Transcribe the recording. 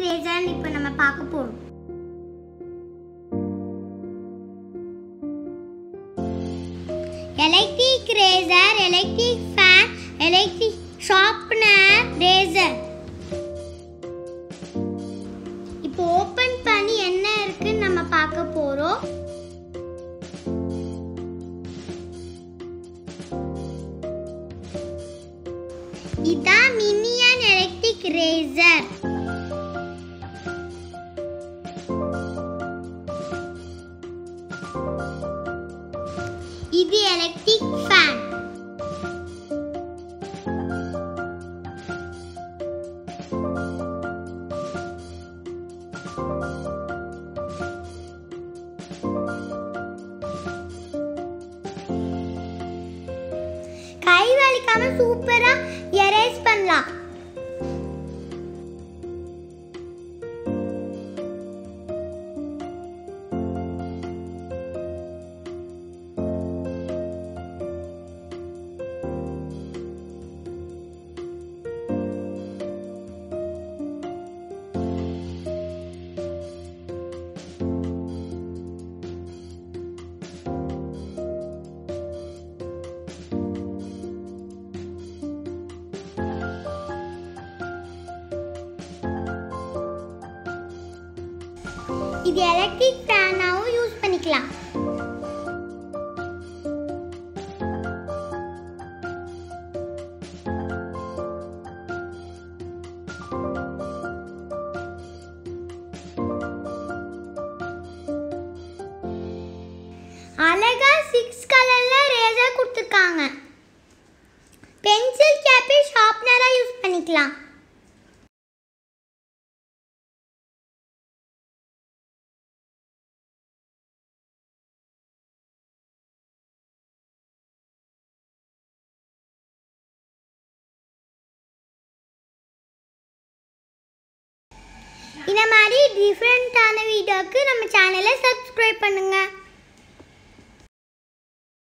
racer இப்போ நம்ம பார்க்க போறோம் electric razor electric fan electric sharpener razor இப்போ ஓபன் பண்ணி என்ன இருக்குன்னு நம்ம பார்க்க போறோம் இதான் மினியன் எலக்ட்ரிக் ரேசர் இது எலக்ட்ரிக் ஃபேன் கை வலிக்காம சூப்பரா எரேஸ் பண்ணலாம் இது எலக்ட்ரிக் ஃபேனாவும் யூஸ் பண்ணிக்கலாம் அழகா சிக்ஸ் கலர்ல ரேசர் கொடுத்துருக்காங்க பென்சில் கேப்பு ஷார்ப்னரா யூஸ் பண்ணிக்கலாம் இந்த மாதிரி டிஃப்ரெண்ட்டான வீடியோக்கு நம்ம சேனலை சப்ஸ்கிரைப் பண்ணுங்கள்